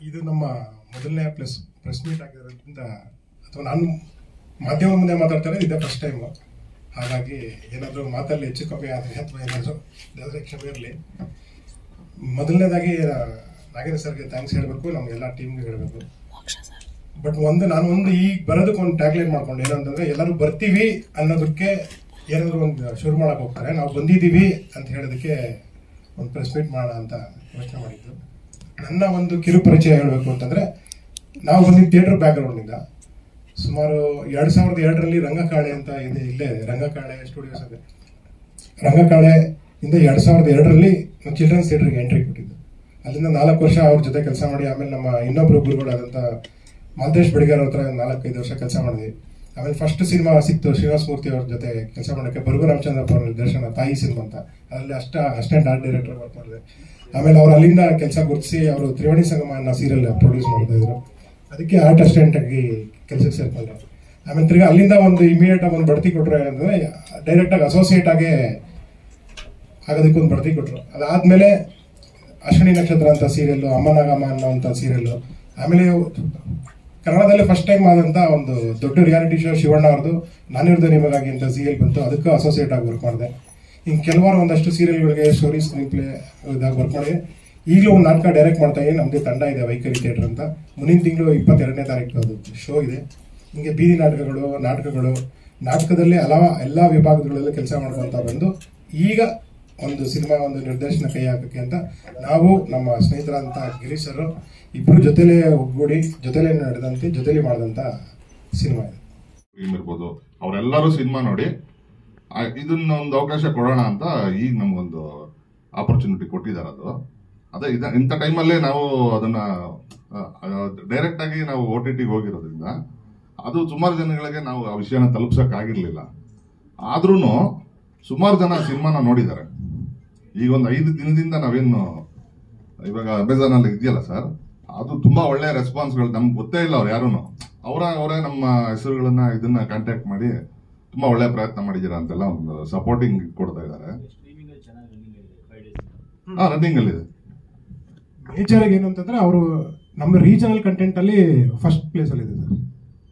ಇದು ನಮ್ಮ ಮೊದಲನೇ ಪ್ರೆಸ್ ಪ್ರೆಸ್ ಮೀಟ್ ಆಗಿರೋದ್ರಿಂದ ಅಥವಾ ನಾನು ಮಾಧ್ಯಮ ಮುಂದೆ ಮಾತಾಡ್ತಾರೆ ಇದೇ ಫಸ್ಟ್ ಟೈಮ್ ಹಾಗಾಗಿ ಏನಾದರೂ ಮಾತಲ್ಲಿ ಹೆಚ್ಚು ಕಮ್ಮಿ ಆದರೆ ಅಥವಾ ಏನಾದರೂ ಇದಾದರೆ ಕ್ಷಮೆ ಇರಲಿ ಮೊದಲನೇದಾಗಿ ಆ, ನಾಗೇಂದ್ರ ಸರ್ಗೆ ಥ್ಯಾಂಕ್ಸ್ ಹೇಳಬೇಕು ನಮ್ಗೆಲ್ಲ ಟೀಮ್ಗೆ ಹೇಳಬೇಕು ಬಟ್ ಒಂದು ನಾನು ಒಂದು ಈಗ ಬರೋದಕ್ಕೆ ಒಂದು ಟ್ಯಾಗ್ಲೈನ್ ಮಾಡ್ಕೊಂಡು ಏನಂತಂದ್ರೆ ಎಲ್ಲರೂ ಬರ್ತೀವಿ ಅನ್ನೋದಕ್ಕೆ ಏನಾದ್ರು ಒಂದು ಶುರು ಮಾಡಕ್ ಹೋಗ್ತಾರೆ ನಾವು ಬಂದಿದ್ದೀವಿ ಅಂತ ಹೇಳೋದಕ್ಕೆ ಒಂದು ಪ್ರೆಸ್ ಮೀಟ್ ಮಾಡೋಣ ಅಂತ ಯೋಚನೆ ಮಾಡಿದ್ದು ನನ್ನ ಒಂದು ಕಿರು ಪರಿಚಯ ಹೇಳಬೇಕು ಅಂತಂದ್ರೆ ನಾವು ಬಂದಿದ್ದು ಥಿಯೇಟರ್ ಬ್ಯಾಕ್ಗ್ರೌಂಡಿಂದ ಸುಮಾರು ಎರಡ್ ಸಾವಿರದ ಎರಡರಲ್ಲಿ ರಂಗಕಾಳೆ ಅಂತ ಇದೆ ಇಲ್ಲೇ ಇದೆ ರಂಗಕಾಳೆ ಸ್ಟುಡಿಯೋಸ್ ಇದೆ ರಂಗಕಾಳೆ ಇಂದ ಎರಡ್ ಸಾವಿರದ ಎರಡರಲ್ಲಿ ಚಿಲ್ಡ್ರನ್ಸ್ ಥಿಯೇಟರ್ಗೆ ಎಂಟ್ರಿ ಕೊಟ್ಟಿದ್ದು ಅಲ್ಲಿಂದ ನಾಲ್ಕು ವರ್ಷ ಅವ್ರ ಜೊತೆ ಕೆಲಸ ಮಾಡಿ ಆಮೇಲೆ ನಮ್ಮ ಇನ್ನೊಬ್ರು ಗುರುಗಳಾದಂಥ ಮಾಲ್ತೇಶ್ ಬೆಳಗಾರ್ ಹತ್ರ ನಾಲ್ಕೈದು ವರ್ಷ ಕೆಲಸ ಮಾಡಿದ್ವಿ ಆಮೇಲೆ ಫಸ್ಟ್ ಸಿನಿಮಾ ಸಿಕ್ತು ಶ್ರೀನಿವಾಸ ಮೂರ್ತಿ ಅವ್ರ ಜೊತೆ ಕೆಲಸ ಮಾಡೋಕ್ಕೆ ಬರಗು ರಾಮಚಂದ್ರಪ್ಪ ಅವ್ರ ನಿರ್ದೇಶನ ತಾಯಿ ಸಿನಿಮಾ ಅಂತ ಅದರಲ್ಲಿ ಅಷ್ಟ ಅಸಿಸ್ಟೆಂಟ್ ಆರ್ಟ್ ಡೈರೆಕ್ಟರ್ ವರ್ಕ್ ಮಾಡಿದೆ ಆಮೇಲೆ ಅವ್ರು ಅಲ್ಲಿಂದ ಕೆಲಸ ಗುರುತಿಸಿ ಅವರು ತ್ರಿವೇಣಿ ಸಂಗಮ ಅನ್ನೋ ಸೀರಿಯಲ್ ಪ್ರೊಡ್ಯೂಸ್ ಮಾಡ್ತಾ ಇದ್ರು ಅದಕ್ಕೆ ಆರ್ಟ್ ಅಸಿಸ್ಟೆಂಟ್ ಆಗಿ ಕೆಲಸಕ್ಕೆ ಸೇರ್ಕೊಂಡ್ರು ಆಮೇಲೆ ತಿರ್ಗಾ ಅಲ್ಲಿಂದ ಒಂದು ಇಮಿಡಿಯೇಟ್ ಆಗಿ ಒಂದು ಬಡ್ತಿ ಕೊಟ್ರು ಏನಂದ್ರೆ ಡೈರೆಕ್ಟ್ ಆಗಿ ಅಸೋಸಿಯೇಟ್ ಆಗಿ ಆಗೋದಕ್ಕೆ ಒಂದು ಬಡ್ತಿ ಕೊಟ್ರು ಅದಾದ್ಮೇಲೆ ಅಶ್ವಿನಿ ನಕ್ಷತ್ರ ಅಂತ ಸೀರಿಯಲ್ ಅಮ್ಮನಾಗಮ್ಮ ಅನ್ನೋಂಥ ಸೀರಿಯಲ್ ಆಮೇಲೆ ಕನ್ನಡದಲ್ಲಿ ಫಸ್ಟ್ ಟೈಮ್ ಆದಂತ ಒಂದು ದೊಡ್ಡ ರಿಯಾಲಿಟಿ ಶೋ ಶಿವಣ್ಣ ಅವ್ರದ್ದು ನಾನಿರ್ದು ನಿಮಗಾಗಿ ಅಂತ ಸೀರಿಯಲ್ ಬಂತು ಅದಕ್ಕೂ ಅಸೋಸಿಯೇಟ್ ಆಗಿ ವರ್ಕ್ ಮಾಡಿದೆ ಹಿಂಗೆ ಕೆಲವಾರು ಒಂದಷ್ಟು ಸೀರಿಯಲ್ಗಳಿಗೆ ಸ್ಟೋರಿ ಸ್ಕ್ರೀನ್ ಪ್ಲೇ ಇದಾಗ ವರ್ಕ್ ಮಾಡಿ ಈಗಲೂ ಒಂದು ನಾಟಕ ಡೈರೆಕ್ಟ್ ಮಾಡ್ತಾ ಇದ್ದೀನಿ ನಮ್ಮದೇ ತಂಡ ಇದೆ ವೈಖರಿ ಥಿಯೇಟರ್ ಅಂತ ಮುಂದಿನ ತಿಂಗಳು ಇಪ್ಪತ್ತೆರಡನೇ ತಾರೀಕು ಅದು ಶೋ ಇದೆ ಹಿಂಗೆ ಬೀದಿ ನಾಟಕಗಳು ನಾಟಕಗಳು ನಾಟಕದಲ್ಲಿ ಹಲವ ಎಲ್ಲ ವಿಭಾಗಗಳಲ್ಲೂ ಕೆಲಸ ಮಾಡ್ಕೊಂತ ಬಂದು ಈಗ ಒಂದು ಸಿನಿಮಾ ಒಂದು ನಿರ್ದೇಶನ ಕೈ ಹಾಕಕ್ಕೆ ಅಂತ ನಾವು ನಮ್ಮ ಸ್ನೇಹಿತರಂತ ಗಿರೀಶ್ ಸರ್ ಇಬ್ರು ಜೊತೆಲೇ ಒಗ್ಗೂಡಿ ಜೊತೆಲೇ ನಡೆದಂತೆ ಜೊತೆಲೇ ಮಾಡಿದಂತ ಸಿನಿಮಾ ಇದು ಟೀಮ್ ಇರ್ಬೋದು ಅವರೆಲ್ಲರೂ ಸಿನಿಮಾ ನೋಡಿ ಆ, ಇದನ್ನ ಒಂದು ಅವಕಾಶ ಕೊಡೋಣ ಅಂತ ಈಗ ನಮ್ಗೊಂದು ಆಪರ್ಚುನಿಟಿ ಕೊಟ್ಟಿದ್ದಾರೆ ಅದು ಅದೇ ಇದ ಇಂಥ ಟೈಮಲ್ಲೇ ನಾವು ಅದನ್ನ ಡೈರೆಕ್ಟ್ ಆಗಿ ನಾವು ಓ ಟಿ ಟಿಗೆ ಹೋಗಿರೋದ್ರಿಂದ ಅದು ಸುಮಾರು ಜನಗಳಿಗೆ ನಾವು ಆ ವಿಷಯನ ತಲುಪ್ಸಕ್ ಆಗಿರ್ಲಿಲ್ಲ ಆದ್ರೂ ಸುಮಾರು ಜನ ಸಿನಿಮಾನ ನೋಡಿದ್ದಾರೆ ಈಗ ಒಂದು ಐದು ದಿನದಿಂದ ನಾವೇನು ಇವಾಗ ಅಮೆಝಾನ್ ಅಲ್ಲಿ ಇದೆಯಲ್ಲ ಸರ್ ಅದು ತುಂಬಾ ಒಳ್ಳೆ ರೆಸ್ಪಾನ್ಸ್ಗಳು ನಮ್ಗೆ ಗೊತ್ತೇ ಇಲ್ಲ ಅವ್ರು ಯಾರು ಅವರ ಅವರೇ ನಮ್ಮ ಹೆಸರುಗಳನ್ನ ಇದನ್ನ ಕಾಂಟ್ಯಾಕ್ಟ್ ಮಾಡಿ ತುಂಬಾ ಒಳ್ಳೆ ಪ್ರಯತ್ನ ಮಾಡಿದ್ದೀರಾ ಅಂತೆಲ್ಲ ಒಂದು ಸಪೋರ್ಟಿಂಗ್ ಕೊಡ್ತಾ ಇದ್ದಾರೆ ಹಾ ರನ್ನಿಂಗ್ ಅಲ್ಲಿ ಇದೆ ಮೇಜರ್ ಆಗಿ ಏನು ಅಂತಂದ್ರೆ ಅವರು ನಮ್ಮ ರೀಜನಲ್ ಕಂಟೆಂಟ್ ಅಲ್ಲಿ ಫಸ್ಟ್ ಪ್ಲೇಸ್ ಅಲ್ಲಿ ಇದೆ ಸರ್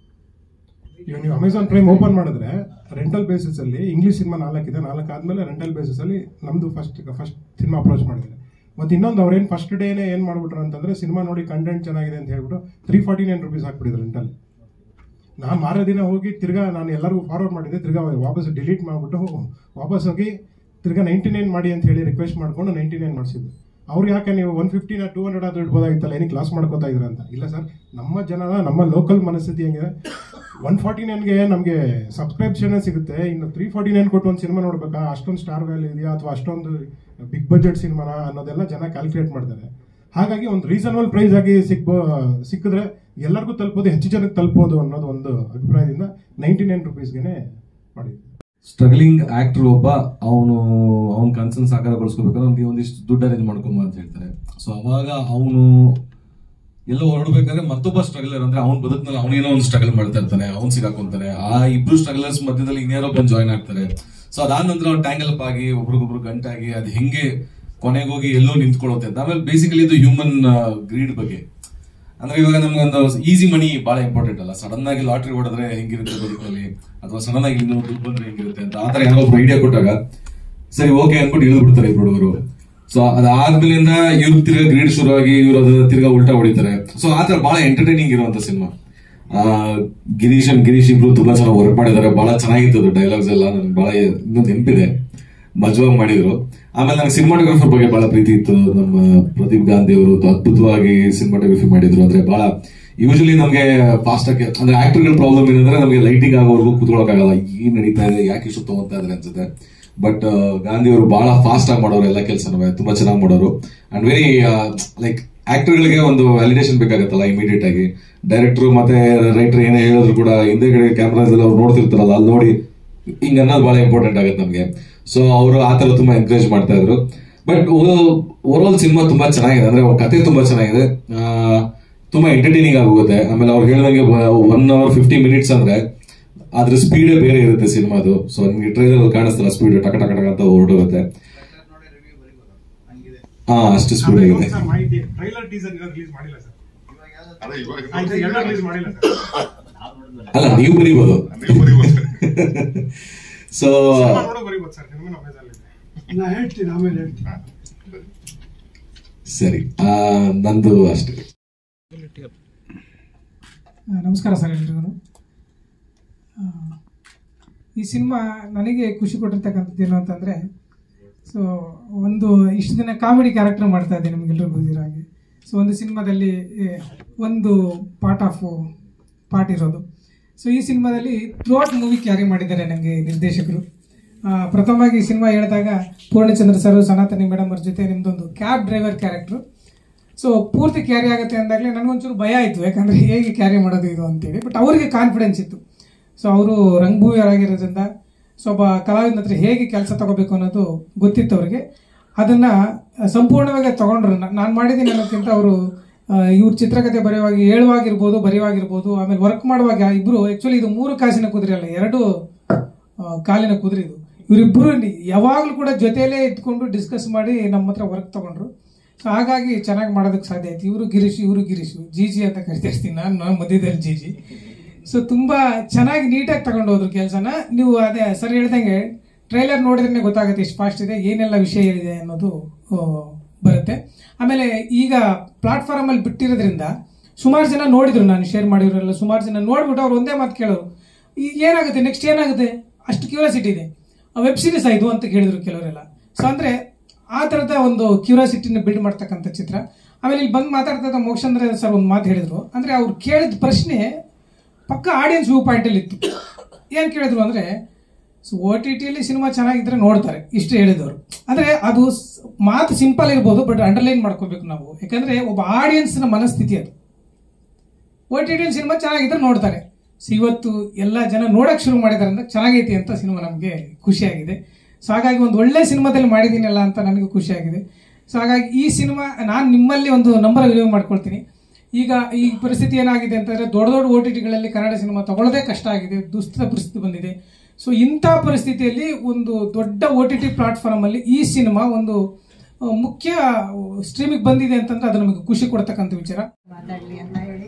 ಈಗ ನೀವು ಅಮೆಝಾನ್ ಪ್ರೈಮ್ ಓಪನ್ ಮಾಡಿದ್ರೆ ರೆಂಟಲ್ ಬೇಸಿಸ್ ಅಲ್ಲಿ ಇಂಗ್ಲಿಷ್ ಸಿನಿಮಾ ನಾಲ್ಕಿದೆ ನಾಲ್ಕು ಆದ್ಮೇಲೆ ರೆಂಟಲ್ ಬೇಸಿಸ್ ಅಲ್ಲಿ ನಮ್ದು ಫಸ್ಟ್ ಫಸ್ಟ್ ಸಿನಿಮಾ ಅಪ್ರೋಚ್ ಮಾಡಿದ್ದಾರೆ ಮತ್ತೆ ಇನ್ನೊಂದು ಅವ್ರೇನು ಫಸ್ಟ್ ಡೇನೆ ಏನ್ ಮಾಡ್ಬಿಟ್ರು ಅಂತಂದ್ರೆ ಸಿನಿಮಾ ನೋಡಿ ಕಂಟೆಂಟ್ ಚೆನ್ನಾಗಿದೆ ಅಂತ ಹೇಳ್ಬಿಟ್ಟು ತ್ರೀ ಫಾರ್ಟಿ ನೈನ್ ರುಪೀಸ್ ಹಾಕ್ಬಿಟ್ಟಿದ್ರು ರೆಂಟಲ್ ನಾನು ಮಾರೋ ದಿನ ಹೋಗಿ ತಿರ್ಗಾ ನಾನು ಎಲ್ಲರಿಗೂ ಫಾರ್ವರ್ಡ್ ಮಾಡಿದ್ದೆ ತಿರ್ಗಾ ವಾಪಸ್ ಡಿಲೀಟ್ ಮಾಡಿಬಿಟ್ಟು ವಾಪಸ್ ಹೋಗಿ ತಿರ್ಗಾ ನೈಂಟಿ ನೈನ್ ಮಾಡಿ ಅಂತ ಹೇಳಿ ರಿಕ್ವೆಸ್ಟ್ ಮಾಡ್ಕೊಂಡು ನೈಂಟಿ ನೈನ್ ಮಾಡಿಸಿದ್ದು ಅವ್ರು ಯಾಕೆ ನೀವು ಒನ್ ಫಿಫ್ಟಿನ ಟೂ ಹಂಡ್ರೆಡ್ ಆದ್ರೂ ಇಡ್ಬೋದಾಗಿತ್ತಲ್ಲ ಏನಕ್ಕೆ ಲಾಸ್ ಮಾಡ್ಕೋತಾ ಇದ್ರ ಅಂತ ಇಲ್ಲ ಸರ್ ನಮ್ಮ ಜನನ ನಮ್ಮ ಲೋಕಲ್ ಮನಸ್ಥಿತಿ ಹೆಂಗಿದೆ ಒನ್ ಫಾರ್ಟಿ ನೈನ್ಗೆ ನಮಗೆ ಸಬ್ಸ್ಕ್ರಿಪ್ಷನ್ ಸಿಗುತ್ತೆ ಇನ್ನು ತ್ರೀ ಫಾರ್ಟಿ ನೈನ್ ಕೊಟ್ಟು ಒಂದು ಸಿನಿಮಾ ನೋಡ್ಬೇಕಾ ಅಷ್ಟೊಂದು ಸ್ಟಾರ್ ವ್ಯಾಲ್ಯೂ ಇದೆಯಾ ಅಥವಾ ಅಷ್ಟೊಂದು ಬಿಗ್ ಬಜೆಟ್ ಸಿನಿಮಾನ ಅನ್ನೋದೆಲ್ಲ ಜನ ಕ್ಯಾಲ್ಕುಲೇಟ್ ಮಾಡ್ತಾರೆ ಹಾಗಾಗಿ ಒಂದು ರೀಸನಬಲ್ ಪ್ರೈಸ್ ಆಗಿ ಸಿಗ್ಬೋ ಸಿಕ್ಕಿದ್ರೆ ಎಲ್ಲರಿಗೂ ತಲುಪೋದು ಹೆಚ್ಚು ಜನಕ್ಕೆ ತಲುಪೋದು ಅನ್ನೋದು ಒಂದು ಅಭಿಪ್ರಾಯದಿಂದ ನೈಂಟಿ ನೈನ್ ರುಪೀಸ್ಗೆ ಮಾಡಿದ್ವಿ ಸ್ಟ್ರಗ್ಲಿಂಗ್ ಆಕ್ಟರ್ ಒಬ್ಬ ಅವನು ಅವನ ಕನ್ಸನ್ ಸಾಕಾರಗೊಳಿಸ್ಕೋಬೇಕಾದ್ರೆ ಅವ್ನಿಗೆ ಒಂದಿಷ್ಟು ದುಡ್ಡು ಅರೇಂಜ್ ಮಾಡ್ಕೊಂಬ ಅಂತ ಹೇಳ್ತಾರೆ ಸೊ ಅವಾಗ ಅವನು ಎಲ್ಲೋ ಹೊರಡ್ಬೇಕಾದ್ರೆ ಮತ್ತೊಬ್ಬ ಸ್ಟ್ರಗಲರ್ ಅಂದ್ರೆ ಅವ್ನ ಬದುಕ್ನಲ್ಲಿ ಅವನೇನೋ ಒಂದು ಸ್ಟ್ರಗಲ್ ಮಾಡ್ತಾ ಇರ್ತಾನೆ ಅವ್ನು ಸಿಗಾಕೊಂತಾನೆ ಆ ಇಬ್ರು ಸ್ಟ್ರಗಲರ್ಸ್ ಮಧ್ಯದಲ್ಲಿ ಇನ್ಯಾರೋ ಬಂದು ಜಾಯ್ನ್ ಆಗ್ತಾರೆ ಸೊ ಅದಾದ ನಂತರ ಅವ್ನು ಟ್ಯಾಂಗಲ್ ಆಗಿ ಒಬ್ರಿಗೊಬ್ರು ಗಂಟಾಗಿ ಅದು ಹೆಂಗೆ ಕೊನೆಗೋಗಿ ಎಲ್ಲೋ ನಿಂತ್ಕೊಳ್ಳುತ್ತೆ ಅಂತ ಆಮೇಲೆ ಬೇಸಿಕಲಿ ಇದು ಹ್ಯೂಮನ್ ಗ್ರೀಡ್ ಬಗ್ಗೆ ಅಂದ್ರೆ ಇವಾಗ ನಮ್ಗೊಂದು ಈಸಿ ಮನಿ ಬಹಳ ಇಂಪಾರ್ಟೆಂಟ್ ಅಲ್ಲ ಸಡನ್ ಆಗಿ ಲಾಟ್ರಿ ಹೊಡೆದ್ರೆ ಹೆಂಗಿರುತ್ತೆ ಬದುಕಲ್ಲಿ ಅಥವಾ ಸಡನ್ ಆಗಿ ಇನ್ನೂ ದುಡ್ಡು ಬಂದ್ರೆ ಹೆಂಗಿರುತ್ತೆ ಅಂತ ಆತರ ಯಾರೋ ಒಬ್ರು ಐಡಿಯಾ ಕೊಟ್ಟಾಗ ಸರಿ ಓಕೆ ಅನ್ಬಿಟ್ಟು ಇಳಿದು ಬಿಡ್ತಾರೆ ಇಬ್ರು ಹುಡುಗರು ಸೊ ಅದಾದ್ಮೇಲಿಂದ ಇವ್ರು ತಿರ್ಗಾ ಗ್ರೀಡ್ ಶುರುವಾಗಿ ಇವ್ರು ಅದನ್ನ ತಿರ್ಗಾ ಉಲ್ಟಾ ಹೊಡಿತಾರೆ ಸೊ ಆತರ ಬಹಳ ಎಂಟರ್ಟೈನಿಂಗ್ ಇರುವಂತ ಸಿನಿಮಾ ಗಿರೀಶ್ ಅಂಡ್ ಗಿರೀಶ್ ಇಬ್ರು ತುಂಬಾ ಚೆನ್ನಾಗಿ ವರ್ಕ್ ಮಾಡಿದ್ದಾರೆ ಬಹಳ ಚೆನ್ನಾಗಿತ್ತು ಡೈಲಾಗ್ಸ್ ಎಲ್ಲ ನನ್ಗೆ ಬಹಳ ಇನ್ನೂ ನೆನಪಿದೆ ಮಜವಾಗಿ ಮಾಡಿದ್ರು ಆಮೇಲೆ ನಂಗೆ ಸಿನಿಮಾಟೋಗ್ರಫರ್ ಬಗ್ಗೆ ಬಹಳ ಪ್ರೀತಿ ಇತ್ತು ನಮ್ಮ ಪ್ರದೀಪ್ ಗಾಂಧಿ ಅವರು ಅದ್ಭುತವಾಗಿ ಸಿನಿಮಾಟೋಗ್ರಫಿ ಮಾಡಿದ್ರು ಅಂದ್ರೆ ಬಹಳ ಯೂಶಲಿ ನಮ್ಗೆ ಫಾಸ್ಟ್ ಆಗಿ ಅಂದ್ರೆ ಆಕ್ಟರ್ಗಳ ಪ್ರಾಬ್ಲಮ್ ಏನಂದ್ರೆ ನಮಗೆ ಲೈಟಿಂಗ್ ಆಗೋವರೆಗೂ ಕೂತ್ಕೊಳ್ಳೋಕ್ಕಾಗಲ್ಲ ಏನ್ ನಡೀತಾ ಇದೆ ಯಾಕೆ ಇಷ್ಟು ತಗೊಂತಾ ಇದ್ರೆ ಅನ್ಸುತ್ತೆ ಬಟ್ ಗಾಂಧಿ ಅವರು ಬಹಳ ಫಾಸ್ಟ್ ಆಗಿ ಮಾಡೋರು ಎಲ್ಲ ಕೆಲಸನೂ ತುಂಬಾ ಚೆನ್ನಾಗಿ ಮಾಡೋರು ಅಂಡ್ ವೆರಿ ಲೈಕ್ ಆಕ್ಟರ್ಗಳಿಗೆ ಒಂದು ವ್ಯಾಲಿಡೇಷನ್ ಬೇಕಾಗತ್ತಲ್ಲ ಇಮಿಡಿಯೇಟ್ ಆಗಿ ಡೈರೆಕ್ಟರ್ ಮತ್ತೆ ರೈಟರ್ ಏನೇ ಹೇಳಿದ್ರು ಕೂಡ ಹಿಂದೆಗಡೆ ಕ್ಯಾಮ್ರಾಸ್ ಎಲ್ಲ ಅವ್ರು ನೋಡ್ತಿರ್ತಾರಲ್ಲ ಅಲ್ಲಿ ನೋಡಿ ಹಿಂಗ ಅನ್ನೋದು ಬಹಳ ಇಂಪಾರ್ಟೆಂಟ್ ಆಗುತ್ತೆ ನಮ್ಗೆ ಸೊ ಅವರು ಆ ತರ ತುಂಬಾ ಎಂಕರೇಜ್ ಮಾಡ್ತಾ ಇದ್ರು ಬಟ್ ಓವರ್ ಆಲ್ ಸಿನಿಮಾ ತುಂಬಾ ಚೆನ್ನಾಗಿದೆ ಅಂದ್ರೆ ಅವ್ರ ಕತೆ ತುಂಬಾ ಚೆನ್ನಾಗಿದೆ ಆ, ತುಂಬಾ ಎಂಟರ್ಟೈನಿಂಗ್ ಆಗೋಗುತ್ತೆ ಆಮೇಲೆ ಅವ್ರು ಹೇಳಿದಂಗೆ ಒನ್ ಅವರ್ ಫಿಫ್ಟಿ ಮಿನಿಟ್ಸ್ ಅಂದ್ರೆ ಅದ್ರ ಸ್ಪೀಡೇ ಬೇರೆ ಇರುತ್ತೆ ಸಿನಿಮಾದು ಸೊ ನಿಮ್ಗೆ ಟ್ರೈಲರ್ ಕಾಣಿಸ್ತಲ್ಲ ಸ್ಪೀಡ್ ಟಕ ಟಕ ಟಕ ಅಂತ ಹೊರಟೋಗುತ್ತೆ ಹಾ ಅಷ್ಟು ಸ್ಪೀಡ್ ಆಗಿದೆ ಮಾಹಿತಿ ಟ್ರೈಲರ್ ಟೀಸರ್ ರಿಲೀಸ್ ಮಾಡಿಲ್ಲ ಸರ್ ಅದೇ ಇವಾಗ ಆಯ್ತು ಎಲ್ಲ ರಿಲೀಸ್ ಮಾಡಿಲ್ಲ ಸರ್ ಅಲ್ಲ ನೀವು ಬರೀಬೋದು ನೀವು ಬರೀಬೋದು. ಸೊ ಸಿನಿಮಾ ನೋಡೋ ಬರೀಬೋದು ಸರ್ ನಿಮ್ಗೆ ಅಮೇಜಾನ್ ನಾ ಹೇಳ್ತೀನಿ ಆಮೇಲೆ ಹೇಳ್ತೀನಿ ಹಾ, ಬರೀ. ಸರಿ ಆ, ನಂದು ಅಷ್ಟೇ ಆ, ನಮಸ್ಕಾರ ಸರ್ ಎಲ್ರಿಗೂ ಈ ಸಿನಿಮಾ ನನಗೆ ಖುಷಿ ಕೊಟ್ಟಿರ್ತಕ್ಕಂಥದ್ದು ಏನು ಅಂತಂದರೆ ಸೊ ಒಂದು ಇಷ್ಟು ದಿನ ಕಾಮಿಡಿ ಕ್ಯಾರೆಕ್ಟರ್ ಮಾಡ್ತಾ ಇದ್ದೆ ನಿಮಗೆಲ್ಲರಿಗೂ ಗೊತ್ತಿರೋ ಹಾಗೆ ಸೊ ಒಂದು ಸಿನಿಮಾದಲ್ಲಿ ಏ, ಒಂದು ಪಾರ್ಟ್ ಆಫ್ ಪಾರ್ಟ್ ಇರೋದು ಸೊ ಈ ಸಿನಿಮಾದಲ್ಲಿ ಥ್ರೋಟ್ ಮೂವಿ ಕ್ಯಾರಿ ಮಾಡಿದ್ದಾರೆ ನನಗೆ ನಿರ್ದೇಶಕರು ಆ, ಪ್ರಥಮವಾಗಿ ಈ ಸಿನಿಮಾ ಹೇಳಿದಾಗ ಪೂರ್ಣಚಂದ್ರ ಸರ್ ಸನಾತನಿ ಮೇಡಮ್ ಅವ್ರ ಜೊತೆ ನಿಮ್ದೊಂದು ಕ್ಯಾಬ್ ಡ್ರೈವರ್ ಕ್ಯಾರೆಕ್ಟ್ರು ಸೊ ಪೂರ್ತಿ ಕ್ಯಾರಿ ಆಗುತ್ತೆ ಅಂದಾಗಲೇ ನನಗೊಂಚೂರು ಭಯ ಆಯಿತು ಯಾಕಂದರೆ ಹೇಗೆ ಕ್ಯಾರಿ ಮಾಡೋದು ಇದು ಅಂತೇಳಿ ಬಟ್ ಅವರಿಗೆ ಕಾನ್ಫಿಡೆನ್ಸ್ ಇತ್ತು ಸೊ ಅವರು ರಂಗಭೂಮಿಯವರಾಗಿರೋದ್ರಿಂದ ಸೊ ಒಬ್ಬ ಕಲಾವಿದನ ಹತ್ರ ಹೇಗೆ ಕೆಲಸ ತಗೋಬೇಕು ಅನ್ನೋದು ಗೊತ್ತಿತ್ತು ಅವರಿಗೆ ಅದನ್ನು ಸಂಪೂರ್ಣವಾಗಿ ತಗೊಂಡ್ರು ನಾನು ಮಾಡಿದ್ದೀನಿ ಅನ್ನೋಕ್ಕಿಂತ ಅವರು ಇವ್ರ ಚಿತ್ರಕಥೆ ಬರೆಯುವಾಗ ಹೇಳುವಾಗಿರ್ಬೋದು ಬರೆಯುವಾಗಿರ್ಬೋದು ಆಮೇಲೆ ವರ್ಕ್ ಮಾಡುವಾಗ ಇಬ್ಬರು ಆ್ಯಕ್ಚುಲಿ ಇದು ಮೂರು ಕಾಸಿನ ಕುದುರೆ ಅಲ್ಲ ಎರಡು ಆ, ಕಾಲಿನ ಕುದುರೆ ಇದು ಇವರಿಬ್ಬರು ಯಾವಾಗಲೂ ಕೂಡ ಜೊತೆಯಲ್ಲೇ ಇದ್ಕೊಂಡು ಡಿಸ್ಕಸ್ ಮಾಡಿ ನಮ್ಮ ಹತ್ರ ವರ್ಕ್ ತಗೊಂಡ್ರು ಸೊ ಹಾಗಾಗಿ ಚೆನ್ನಾಗಿ ಮಾಡೋದಕ್ಕೆ ಸಾಧ್ಯ ಆಯ್ತು ಇವರು ಗಿರೀಶ್ ಇವರು ಗಿರೀಶ್ ಜಿ ಜಿ ಅಂತ ಕರಿತಾ ಇರ್ತೀನಿ ನಾನು ನಾನು ಮಧ್ಯದಲ್ಲಿ ಜಿ ಜಿ ಸೊ ತುಂಬ ಚೆನ್ನಾಗಿ ನೀಟಾಗಿ ತಗೊಂಡು ಹೋದ್ರು ಕೆಲಸನ ನೀವು ಅದೇ ಸರ್ ಹೇಳ್ದಂಗೆ ಟ್ರೈಲರ್ ನೋಡಿದ್ರೆ ಗೊತ್ತಾಗುತ್ತೆ ಎಷ್ಟು ಫಾಸ್ಟ್ ಇದೆ ಏನೆಲ್ಲ ವಿಷಯ ಇದೆ ಅನ್ನೋದು ಆ, ಬರುತ್ತೆ ಆಮೇಲೆ ಈಗ ಪ್ಲಾಟ್ಫಾರ್ಮಲ್ಲಿ ಬಿಟ್ಟಿರೋದ್ರಿಂದ ಸುಮಾರು ಜನ ನೋಡಿದ್ರು ನಾನು ಶೇರ್ ಮಾಡಿರೋರೆಲ್ಲ ಸುಮಾರು ಜನ ನೋಡ್ಬಿಟ್ಟು ಅವ್ರು ಒಂದೇ ಮಾತು ಕೇಳೋರು ಈಗ ಏನಾಗುತ್ತೆ ನೆಕ್ಸ್ಟ್ ಏನಾಗುತ್ತೆ ಅಷ್ಟು ಕ್ಯೂರಿಯಾಸಿಟಿ ಇದೆ ವೆಬ್ ಸೀರೀಸ್ ಆಯಿತು ಅಂತ ಕೇಳಿದ್ರು ಕೆಲವರೆಲ್ಲ ಸೊ ಅಂದರೆ ಆ ಥರದ ಒಂದು ಕ್ಯೂರಿಯಾಸಿಟಿನ ಬಿಲ್ಡ್ ಮಾಡ್ತಕ್ಕಂಥ ಚಿತ್ರ ಆಮೇಲೆ ಇಲ್ಲಿ ಬಂದು ಮಾತಾಡ್ತಾ ಮೋಕ್ಷಂದ್ರ ಸರ್ ಒಂದು ಮಾತು ಹೇಳಿದ್ರು ಅಂದರೆ ಅವ್ರು ಕೇಳಿದ ಪ್ರಶ್ನೆ ಪಕ್ಕ ಆಡಿಯನ್ಸ್ ವ್ಯೂ ಪಾಯಿಂಟಲ್ಲಿ ಇತ್ತು ಏನು ಕೇಳಿದ್ರು ಅಂದರೆ ಸೊ ಓ ಟಿ ಟಿಯಲ್ಲಿ ಸಿನಿಮಾ ಚೆನ್ನಾಗಿದ್ರೆ ನೋಡ್ತಾರೆ ಇಷ್ಟು ಹೇಳಿದವರು ಅಂದರೆ ಅದು ಸ್- ಮಾತು ಸಿಂಪಲ್ ಇರ್ಬೋದು ಬಟ್ ಅಂಡರ್ಲೈನ್ ಮಾಡ್ಕೋಬೇಕು ನಾವು ಯಾಕಂದರೆ ಒಬ್ಬ ಆಡಿಯನ್ಸ್ನ ಮನಸ್ಥಿತಿ ಅದು ಓ ಟಿ ಟಿಯಲ್ಲಿ ಸಿನಿಮಾ ಚೆನ್ನಾಗಿದ್ರೆ ನೋಡ್ತಾರೆ ಸೊ ಇವತ್ತು ಎಲ್ಲ ಜನ ನೋಡಕ್ಕೆ ಶುರು ಮಾಡಿದಾರೆ ಅಂತ ಚೆನ್ನಾಗೈತಿ ಅಂತ ಸಿನಿಮಾ ನಮಗೆ ಖುಷಿಯಾಗಿದೆ ಸೊ ಹಾಗಾಗಿ ಒಂದು ಒಳ್ಳೆ ಸಿನಿಮಾದಲ್ಲಿ ಮಾಡಿದ್ದೀನಲ್ಲ ಅಂತ ನನಗೆ ಖುಷಿಯಾಗಿದೆ ಸೊ ಹಾಗಾಗಿ ಈ ಸಿನಿಮಾ ನಾನು ನಿಮ್ಮಲ್ಲಿ ಒಂದು ನಂಬರ್ ವಿನಿಯೋಗ ಮಾಡ್ಕೊಳ್ತೀನಿ ಈಗ ಈ ಪರಿಸ್ಥಿತಿ ಏನಾಗಿದೆ ಅಂತಂದರೆ ದೊಡ್ಡ ದೊಡ್ಡ ಓ ಟಿ ಟಿಗಳಲ್ಲಿ ಕನ್ನಡ ಸಿನಿಮಾ ತಗೊಳ್ಳೋದೇ ಕಷ್ಟ ಆಗಿದೆ ದುಸ್ಥಿತ ಪರಿಸ್ಥಿತಿ ಬಂದಿದೆ ಸೊ ಇಂಥ ಪರಿಸ್ಥಿತಿಯಲ್ಲಿ ಒಂದು ದೊಡ್ಡ ಓ ಟಿ ಟಿ ಪ್ಲಾಟ್ಫಾರ್ಮಲ್ಲಿ ಈ ಸಿನಿಮಾ ಒಂದು ಆ, ಮುಖ್ಯ ಸ್ಟ್ರೀಮಿಗೆ ಬಂದಿದೆ ಅಂತಂದ್ರೆ ಅದು ನಮಗೆ ಖುಷಿ ಕೊಡ್ತಕ್ಕಂಥ ವಿಚಾರ ಮಾತಾಡ್ಲಿ ಅಂತ ಹೇಳಿ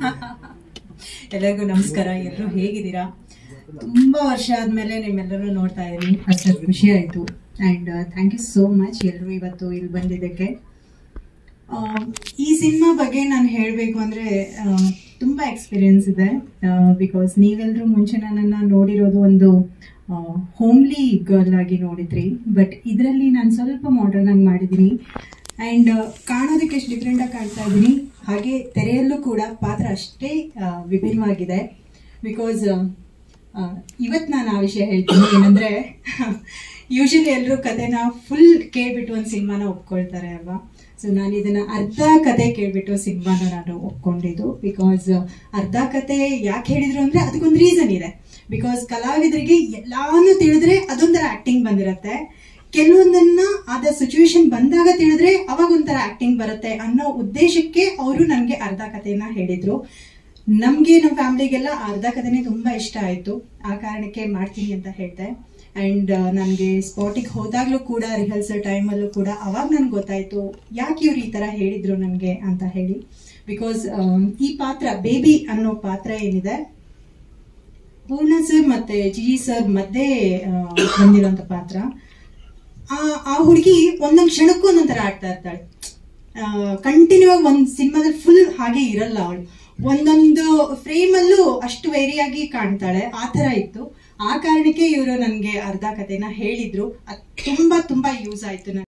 ಎಲ್ಲರಿಗೂ ನಮಸ್ಕಾರ ಎಲ್ಲರೂ ಹೇಗಿದ್ದೀರಾ ತುಂಬಾ ವರ್ಷ ಆದ್ಮೇಲೆ ನಿಮ್ಮೆಲ್ಲರೂ ನೋಡ್ತಾ ಇದ್ದೀನಿ ಅಷ್ಟು ಖುಷಿ ಆಯ್ತು and thank you so much ಎಲ್ಲರೂ ಇವತ್ತು ಇಲ್ಲಿ ಬಂದಿದ್ದಕ್ಕೆ ಆ, ಈ ಸಿನಿಮಾ ಬಗ್ಗೆ ನಾನು ಹೇಳಬೇಕು ಅಂದರೆ ತುಂಬ ಎಕ್ಸ್ಪೀರಿಯನ್ಸ್ ಇದೆ ಬಿಕಾಸ್ ನೀವೆಲ್ಲರೂ ಮುಂಚೆ ನನ್ನನ್ನು ನೋಡಿರೋದು ಒಂದು ಹೋಮ್ಲಿ ಗರ್ಲ್ ಆಗಿ ನೋಡಿದ್ರಿ ಬಟ್ ಇದರಲ್ಲಿ ನಾನು ಸ್ವಲ್ಪ ಮಾಡರ್ನ್ ಆಗಿ ಮಾಡಿದ್ದೀನಿ ಆ್ಯಂಡ್ ಕಾಣೋದಕ್ಕೆ ಎಷ್ಟು ಡಿಫ್ರೆಂಟಾಗಿ ಕಾಣ್ತಾ ಇದ್ದೀನಿ ಹಾಗೆ ತೆರೆಯಲ್ಲೂ ಕೂಡ ಪಾತ್ರ ಅಷ್ಟೇ ಆ, ವಿಭಿನ್ನವಾಗಿದೆ ಬಿಕಾಸ್ ಇವತ್ತು ನಾನು ಆ ವಿಷಯ ಹೇಳ್ತೀನಿ ಏನಂದರೆ ಯೂಶಲಿ ಎಲ್ಲರೂ ಕತೆನ ಫುಲ್ ಕೇಳ್ಬಿಟ್ಟು ಒಂದು ಸಿನಿಮಾನ ಒಪ್ಕೊಳ್ತಾರೆ ಅಲ್ವಾ ಸೊ ನಾನು ಇದನ್ನ ಅರ್ಧ ಕತೆ ಕೇಳ್ಬಿಟ್ಟು ಸಿನಿಮಾನ ನಾನು ಒಪ್ಕೊಂಡಿದ್ದು ಬಿಕಾಸ್ ಅರ್ಧ ಕತೆ ಯಾಕೆ ಹೇಳಿದ್ರು ಅಂದ್ರೆ ಅದಕ್ಕೊಂದು ರೀಸನ್ ಇದೆ ಬಿಕಾಸ್ ಕಲಾವಿದರಿಗೆ ಎಲ್ಲಾನು ತಿಳಿದ್ರೆ ಅದೊಂಥರ ಆಕ್ಟಿಂಗ್ ಬಂದಿರತ್ತೆ ಕೆಲವೊಂದನ್ನ ಆದ ಸಿಚುವೇಶನ್ ಬಂದಾಗ ತಿಳಿದ್ರೆ ಅವಾಗ ಒಂಥರ ಆಕ್ಟಿಂಗ್ ಬರುತ್ತೆ ಅನ್ನೋ ಉದ್ದೇಶಕ್ಕೆ ಅವರು ನನಗೆ ಅರ್ಧ ಕಥೆನ ಹೇಳಿದ್ರು ನಮ್ಗೆ ನಮ್ಮ ಫ್ಯಾಮಿಲಿಗೆಲ್ಲ ಅರ್ಧ ಕಥೆನೇ ತುಂಬಾ ಇಷ್ಟ ಆಯ್ತು ಆ ಕಾರಣಕ್ಕೆ ಮಾಡ್ತೀನಿ ಅಂತ ಹೇಳ್ದೆ ಅಂಡ್ ನನಗೆ ಸ್ಪಾಟಿಗೆ ಹೋದಾಗ್ಲೂ ಕೂಡ ರಿಹರ್ಸಲ್ ಟೈಮಲ್ಲೂ ಕೂಡ ಅವಾಗ ನನ್ಗೆ ಗೊತ್ತಾಯ್ತು ಯಾಕೆ ಇವ್ರು ಈ ತರ ಹೇಳಿದ್ರು ನನಗೆ ಅಂತ ಹೇಳಿ ಬಿಕಾಸ್ ಈ ಪಾತ್ರ ಬೇಬಿ ಅನ್ನೋ ಪಾತ್ರ ಏನಿದೆ ಪೂರ್ಣ ಸರ್ ಮತ್ತೆ ಜಿಜಿ ಸರ್ ಮಧ್ಯೆ ಆ, ಬಂದಿರೋಂಥ ಪಾತ್ರ ಆ ಆ ಹುಡುಗಿ ಒಂದೊಂದು ಕ್ಷಣಕ್ಕೂ ಒಂದೊಂಥರ ಆಡ್ತಾ ಇರ್ತಾಳೆ ಕಂಟಿನ್ಯೂ ಆಗಿ ಒಂದು ಸಿನಿಮಾದಲ್ಲಿ ಫುಲ್ ಹಾಗೆ ಇರಲ್ಲ ಅವಳು ಒಂದೊಂದು ಫ್ರೇಮಲ್ಲೂ ಅಷ್ಟು ವೇರಿಯಾಗಿ ಕಾಣ್ತಾಳೆ ಆ ಥರ ಇತ್ತು ಆ ಕಾರಣಕ್ಕೆ ಇವರು ನನಗೆ ಅರ್ಧ ಕಥೆನ ಹೇಳಿದ್ರು ಅದು ತುಂಬಾ ತುಂಬಾ ಯೂಸ್ ಆಯ್ತು ನನಗೆ